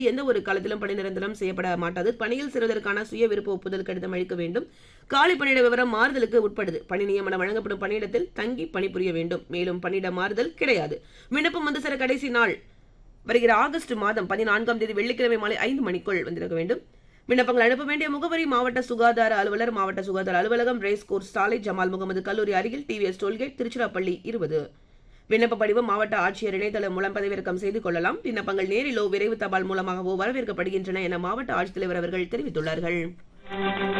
எந்த ஒரு காலத்திலும் பணி நிரந்தரம் செய்யப்பட மாட்டாது பணியில் சேருவதற்கான சுய விருப்ப ஒப்புதல் கடிதம் அளிக்க வேண்டும் காலி பணியிட விவரம் மாறுதலுக்கு உட்படுது பணி நியமனம் வழங்கப்படும் பணியிடத்தில் தங்கி பணிபுரிய வேண்டும் மேலும் பணியிட மாறுதல் கிடையாது விண்ணப்பம் வந்து சேர கடைசி நாள் வருகிற ஆகஸ்ட் மாதம் பதினான்காம் தேதி வெள்ளிக்கிழமை மாலை ஐந்து மணிக்குள் வந்திருக்க வேண்டும் விண்ணப்பங்கள் அனுப்ப வேண்டிய முகவரி மாவட்ட சுகாதார அலுவலர் மாவட்ட சுகாதார அலுவலகம் ரேஸ் கோர்ஸ் சாலை ஜமால் முகமது கல்லூரி அருகில் டிவிஎஸ் டோல்கேட் திருச்சிராப்பள்ளி இருபது விண்ணப்ப படிவம் மாவட்ட ஆட்சியர் இணையதளம் மூலம் பதிவிறக்கம் செய்து கொள்ளலாம் விண்ணப்பங்கள் நேரிலோ விரைவு தபால் மூலமாகவோ வரவேற்கப்படுகின்றன என மாவட்ட ஆட்சித்தலைவர் அவர்கள் தெரிவித்துள்ளார்கள்